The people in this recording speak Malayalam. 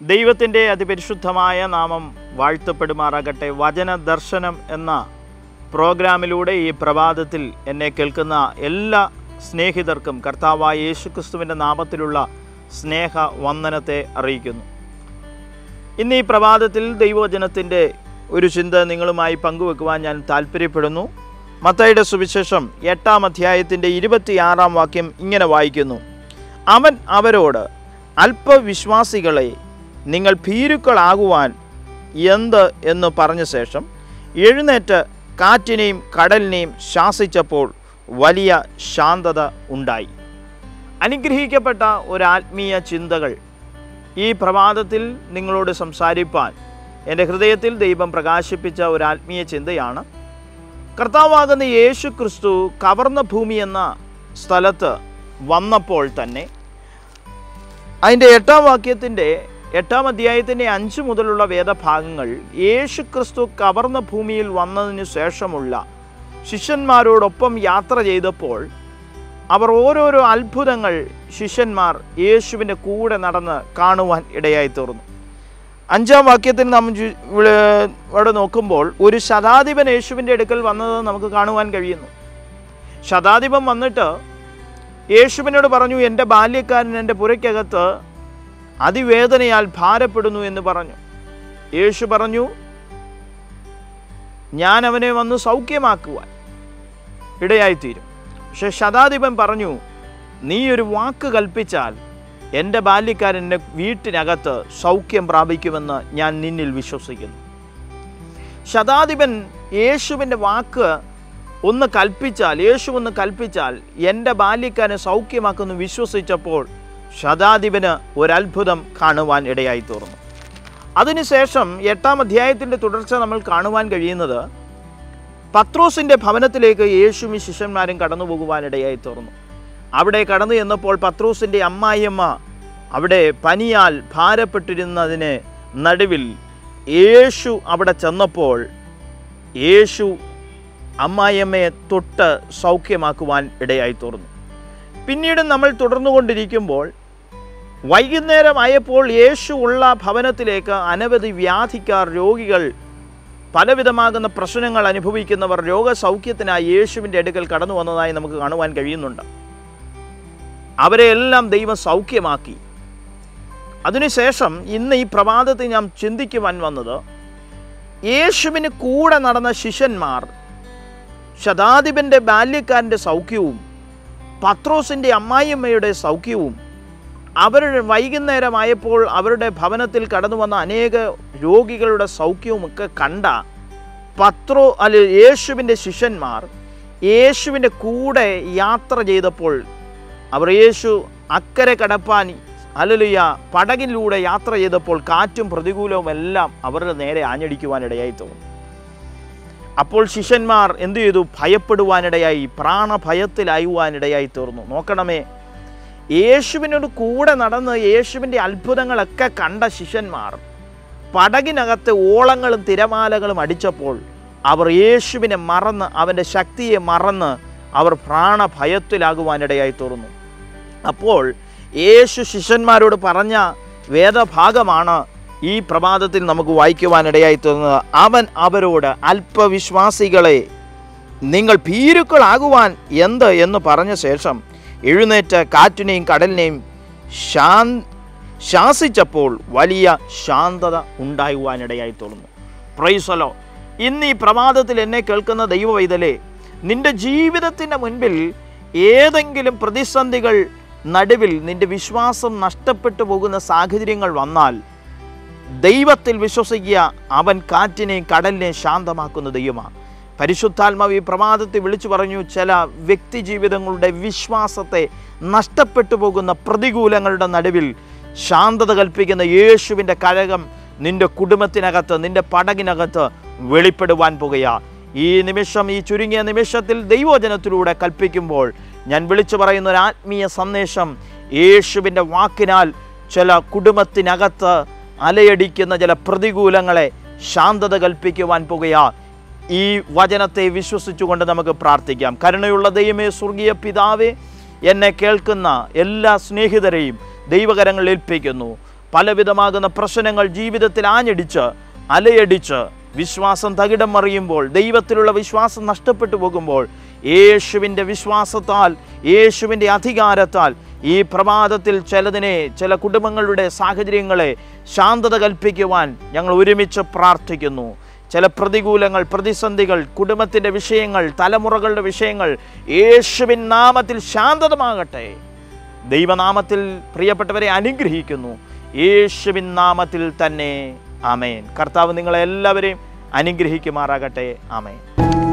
ദൈവത്തിൻ്റെ അതിപരിശുദ്ധമായ നാമം വാഴ്ത്തപ്പെടുമാറാകട്ടെ വചന ദർശനം എന്ന പ്രോഗ്രാമിലൂടെ ഈ പ്രഭാതത്തിൽ എന്നെ കേൾക്കുന്ന എല്ലാ സ്നേഹിതർക്കും കർത്താവായ യേശുക്രിസ്തുവിൻ്റെ നാമത്തിലുള്ള സ്നേഹ വന്ദനത്തെ അറിയിക്കുന്നു ഇന്ന് ഈ പ്രഭാതത്തിൽ ദൈവവചനത്തിൻ്റെ ഒരു ചിന്ത നിങ്ങളുമായി പങ്കുവെക്കുവാൻ ഞാൻ താല്പര്യപ്പെടുന്നു മത്തയുടെ സുവിശേഷം എട്ടാം അധ്യായത്തിൻ്റെ ഇരുപത്തിയാറാം വാക്യം ഇങ്ങനെ വായിക്കുന്നു അവൻ അവരോട് അല്പവിശ്വാസികളെ നിങ്ങൾ ഭീരുക്കളാകുവാൻ എന്ത് എന്ന് പറഞ്ഞ ശേഷം എഴുന്നേറ്റ് കാറ്റിനെയും കടലിനെയും ശാസിച്ചപ്പോൾ വലിയ ശാന്തത ഉണ്ടായി അനുഗ്രഹിക്കപ്പെട്ട ഒരു ആത്മീയ ചിന്തകൾ ഈ പ്രഭാതത്തിൽ നിങ്ങളോട് സംസാരിപ്പാൻ എൻ്റെ ഹൃദയത്തിൽ ദൈവം പ്രകാശിപ്പിച്ച ഒരു ആത്മീയ ചിന്തയാണ് കർത്താവാകുന്ന യേശു ക്രിസ്തു കവർന്ന ഭൂമി എന്ന സ്ഥലത്ത് വന്നപ്പോൾ തന്നെ അതിൻ്റെ എട്ടാം വാക്യത്തിൻ്റെ എട്ടാം അധ്യായത്തിൻ്റെ അഞ്ച് മുതലുള്ള വേദഭാഗങ്ങൾ യേശു ക്രിസ്തു കവർന്ന ഭൂമിയിൽ വന്നതിന് ശേഷമുള്ള ശിഷ്യന്മാരോടൊപ്പം യാത്ര ചെയ്തപ്പോൾ അവർ ഓരോരോ അത്ഭുതങ്ങൾ ശിഷ്യന്മാർ യേശുവിൻ്റെ കൂടെ നടന്ന് കാണുവാൻ ഇടയായി തീർന്നു അഞ്ചാം വാക്യത്തിൽ നാം ജു- ഇവിടെ ഇവിടെ നോക്കുമ്പോൾ ഒരു ശതാധിപൻ യേശുവിൻ്റെ അടുക്കൽ വന്നത് നമുക്ക് കാണുവാൻ കഴിയുന്നു ശതാധിപൻ വന്നിട്ട് യേശുവിനോട് പറഞ്ഞു എൻ്റെ ബാല്യക്കാരൻ എൻ്റെ പുരയ്ക്കകത്ത് അതിവേദനയാൽ ഭാരപ്പെടുന്നു എന്ന് പറഞ്ഞു യേശു പറഞ്ഞു ഞാൻ അവനെ വന്ന് സൗഖ്യമാക്കുവാൻ ഇടയായിത്തീരും പക്ഷെ ശതാധിപൻ പറഞ്ഞു നീ ഒരു വാക്ക് കൽപ്പിച്ചാൽ എൻ്റെ ബാല്യക്കാരൻ്റെ വീട്ടിനകത്ത് സൗഖ്യം പ്രാപിക്കുമെന്ന് ഞാൻ നിന്നിൽ വിശ്വസിക്കുന്നു ശതാധിപൻ യേശുവിൻ്റെ വാക്ക് ഒന്ന് കൽപ്പിച്ചാൽ യേശു ഒന്ന് കൽപ്പിച്ചാൽ എൻ്റെ ബാല്യക്കാരനെ സൗഖ്യമാക്കുന്നു വിശ്വസിച്ചപ്പോൾ ശതാധിപന് ഒരത്ഭുതം കാണുവാൻ ഇടയായി തീർന്നു അതിനുശേഷം എട്ടാം അധ്യായത്തിൻ്റെ തുടർച്ച നമ്മൾ കാണുവാൻ കഴിയുന്നത് പത്രോസിൻ്റെ ഭവനത്തിലേക്ക് യേശുവും ശിഷ്യന്മാരും കടന്നു പോകുവാനിടയായി തീർന്നു അവിടെ കടന്നു ചെന്നപ്പോൾ പത്രോസിൻ്റെ അമ്മായിയമ്മ അവിടെ പനിയാൽ ഭാരപ്പെട്ടിരുന്നതിന് നടുവിൽ യേശു അവിടെ ചെന്നപ്പോൾ യേശു അമ്മായിയമ്മയെ തൊട്ട് സൗഖ്യമാക്കുവാൻ ഇടയായി തീർന്നു പിന്നീട് നമ്മൾ തുടർന്നുകൊണ്ടിരിക്കുമ്പോൾ വൈകുന്നേരമായപ്പോൾ യേശു ഉള്ള ഭവനത്തിലേക്ക് അനവധി വ്യാധിക്കാർ രോഗികൾ പലവിധമാകുന്ന പ്രശ്നങ്ങൾ അനുഭവിക്കുന്നവർ രോഗസൗഖ്യത്തിനായി യേശുവിൻ്റെ അടുക്കൽ കടന്നു വന്നതായി നമുക്ക് കാണുവാൻ കഴിയുന്നുണ്ട് അവരെ എല്ലാം ദൈവം സൗഖ്യമാക്കി അതിനുശേഷം ഇന്ന് ഈ പ്രഭാതത്തിൽ ഞാൻ ചിന്തിക്കുവാൻ വന്നത് യേശുവിന് കൂടെ നടന്ന ശിഷ്യന്മാർ ശതാധിപൻ്റെ ബാല്യക്കാരൻ്റെ സൗഖ്യവും പത്രോസിൻ്റെ അമ്മായിയമ്മയുടെ സൗഖ്യവും അവരുടെ വൈകുന്നേരമായപ്പോൾ അവരുടെ ഭവനത്തിൽ കടന്നു വന്ന അനേക രോഗികളുടെ സൗഖ്യവുമൊക്കെ കണ്ട പത്രോ അല്ല യേശുവിൻ്റെ ശിഷ്യന്മാർ യെശുവിൻ്റെ കൂടെ യാത്ര ചെയ്തപ്പോൾ അവർ യേശു അക്കരെ കടപ്പാൻ അലലുയ പടകിലൂടെ യാത്ര ചെയ്തപ്പോൾ കാറ്റും പ്രതികൂലവും എല്ലാം അവരുടെ നേരെ ആഞ്ഞടിക്കുവാനിടയായി തോന്നി അപ്പോൾ ശിഷ്യന്മാർ എന്തു ചെയ്തു ഭയപ്പെടുവാനിടയായി പ്രാണഭയത്തിലായുവാനിടയായി തീർന്നു നോക്കണമേ യേശുവിനോട് കൂടെ നടന്ന് യേശുവിൻ്റെ അത്ഭുതങ്ങളൊക്കെ കണ്ട ശിഷ്യന്മാർ പടകിനകത്ത് ഓളങ്ങളും തിരമാലകളും അടിച്ചപ്പോൾ അവർ യേശുവിനെ മറന്ന് അവൻ്റെ ശക്തിയെ മറന്ന് അവർ പ്രാണഭയത്തിലാകുവാനിടയായി തീർന്നു അപ്പോൾ യേശു ശിഷ്യന്മാരോട് പറഞ്ഞ വേദഭാഗമാണ് ഈ പ്രഭാതത്തിൽ നമുക്ക് വായിക്കുവാനിടയായി തീർന്നത് അവൻ അവരോട് അല്പവിശ്വാസികളെ നിങ്ങൾ ഭീരുക്കളാകുവാൻ എന്ത് എന്ന് പറഞ്ഞ ശേഷം എഴുന്നേറ്റ് കാറ്റിനെയും കടലിനെയും ശാൻ ശാസിച്ചപ്പോൾ വലിയ ശാന്തത ഉണ്ടാകുവാനിടയായി തീർന്നു പ്രൈസലോ ഇന്ന് ഈ പ്രഭാതത്തിൽ എന്നെ കേൾക്കുന്ന ദൈവവൈതലേ നിന്റെ ജീവിതത്തിൻ്റെ മുൻപിൽ ഏതെങ്കിലും പ്രതിസന്ധികൾ നടുവിൽ നിന്റെ വിശ്വാസം നഷ്ടപ്പെട്ടു പോകുന്ന സാഹചര്യങ്ങൾ വന്നാൽ ദൈവത്തിൽ വിശ്വസിക്കുക അവൻ കാറ്റിനെയും കടലിനെയും ശാന്തമാക്കുന്ന ദൈവമാണ് പരിശുദ്ധാത്മാവ് ഈ പ്രഭാതത്തിൽ വിളിച്ചു പറഞ്ഞു ചില വ്യക്തി ജീവിതങ്ങളുടെ വിശ്വാസത്തെ നഷ്ടപ്പെട്ടു പോകുന്ന പ്രതികൂലങ്ങളുടെ നടുവിൽ ശാന്തത കൽപ്പിക്കുന്ന യേശുവിൻ്റെ കഴകം നിന്റെ കുടുംബത്തിനകത്ത് നിന്റെ പടകിനകത്ത് വെളിപ്പെടുവാൻ പോകുക ഈ നിമിഷം ഈ ചുരുങ്ങിയ നിമിഷത്തിൽ ദൈവവചനത്തിലൂടെ കൽപ്പിക്കുമ്പോൾ ഞാൻ വിളിച്ചു പറയുന്ന ഒരു ആത്മീയ സന്ദേശം യേശുവിൻ്റെ വാക്കിനാൽ ചില കുടുംബത്തിനകത്ത് അലയടിക്കുന്ന ചില പ്രതികൂലങ്ങളെ ശാന്തത കൽപ്പിക്കുവാൻ പോകുക ഈ വചനത്തെ വിശ്വസിച്ചുകൊണ്ട് നമുക്ക് പ്രാർത്ഥിക്കാം കരുണയുള്ള ദൈവമേ സ്വർഗീയ പിതാവേ എന്നെ കേൾക്കുന്ന എല്ലാ സ്നേഹിതരെയും ദൈവകരങ്ങളിൽ ഏൽപ്പിക്കുന്നു പലവിധമാകുന്ന പ്രശ്നങ്ങൾ ജീവിതത്തിൽ ആഞ്ഞടിച്ച് അലയടിച്ച് വിശ്വാസം തകിടം മറിയുമ്പോൾ ദൈവത്തിലുള്ള വിശ്വാസം നഷ്ടപ്പെട്ടു പോകുമ്പോൾ യേശുവിൻ്റെ വിശ്വാസത്താൽ യേശുവിൻ്റെ അധികാരത്താൽ ഈ പ്രഭാതത്തിൽ ചിലതിനെ ചില കുടുംബങ്ങളുടെ സാഹചര്യങ്ങളെ ശാന്തത കൽപ്പിക്കുവാൻ ഞങ്ങൾ ഒരുമിച്ച് പ്രാർത്ഥിക്കുന്നു ചില പ്രതികൂലങ്ങൾ പ്രതിസന്ധികൾ കുടുംബത്തിൻ്റെ വിഷയങ്ങൾ തലമുറകളുടെ വിഷയങ്ങൾ യേശുവിൻ നാമത്തിൽ ശാന്തതമാകട്ടെ ദൈവനാമത്തിൽ പ്രിയപ്പെട്ടവരെ അനുഗ്രഹിക്കുന്നു യേശുവിൻ നാമത്തിൽ തന്നെ ആമേൻ കർത്താവ് നിങ്ങളെല്ലാവരെയും അനുഗ്രഹിക്കുമാറാകട്ടെ ആമേൻ